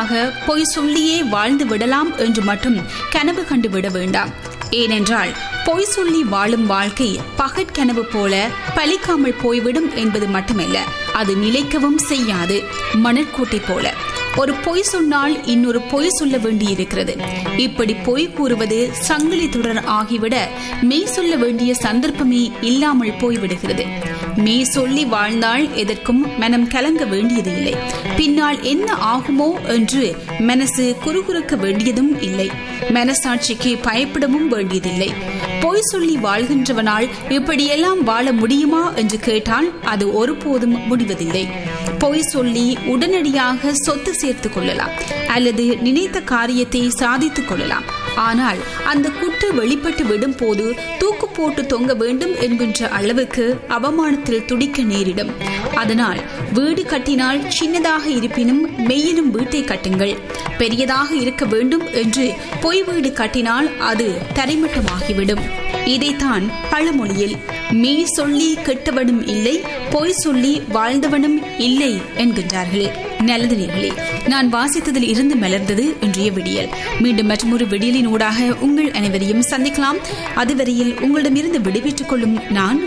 உடனடியாக பொய் சொல்லியே வாழ்ந்து விடலாம் என்று மட்டும் கனவு கண்டு விட வேண்டாம் ஏனென்றால் பொய் சொல்லி வாழும் வாழ்க்கை பகற்கனவு போல பலிக்காமல் போய்விடும் என்பது மட்டுமல்ல அது நிலைக்கவும் செய்யாது மணற்கூட்டை போல ஒரு பொய் சொன்னால் இன்னொரு பொய் சொல்ல வேண்டியிருக்கிறது இப்படி பொய் கூறுவது சங்கிலி தொடர் ஆகிவிட மெய் சொல்ல வேண்டிய சந்தர்ப்பமே இல்லாமல் போய்விடுகிறது மெய் சொல்லி வாழ்ந்தால் எதற்கும் மனம் கலங்க வேண்டியது இல்லை பின்னால் என்ன ஆகுமோ என்று மனசு குறுகுறுக்க வேண்டியதும் இல்லை மனசாட்சிக்கு பயப்படவும் வேண்டியதில்லை பொய் சொல்லி வாழ்கின்றவனால் இப்படியெல்லாம் வாழ முடியுமா என்று கேட்டால் அது ஒருபோதும் முடிவதில்லை பொய் சொல்லி உடனடியாக சொத்து சேர்த்துக் கொள்ளலாம் அல்லது நினைத்த காரியத்தை சாதித்துக் கொள்ளலாம் ஆனால் அந்த குட்டு வெளிப்பட்டு விடும் போது தூக்கு போட்டு தொங்க வேண்டும் என்கின்ற அளவுக்கு அவமானத்தில் துடிக்க நேரிடும் அதனால் வீடு கட்டினால் சின்னதாக இருப்பினும் மெய்யிலும் வீட்டை கட்டுங்கள் பெரியதாக இருக்க வேண்டும் என்று பொய் வீடு கட்டினால் அது தரைமட்டமாகிவிடும் இதைத்தான் பழமொழியில் மெய் சொல்லி கெட்டவனும் இல்லை பொய் சொல்லி வாழ்ந்தவனும் இல்லை என்கின்றார்கள் நல்லது நேர்களே நான் வாசித்ததில் இருந்து மலர்ந்தது இன்றைய விடியல் மீண்டும் மற்றொரு விடியலின் ஊடாக உங்கள் அனைவரையும் சந்திக்கலாம் அதுவரையில் உங்களிடமிருந்து விடைபெற்றுக் கொள்ளும் நான்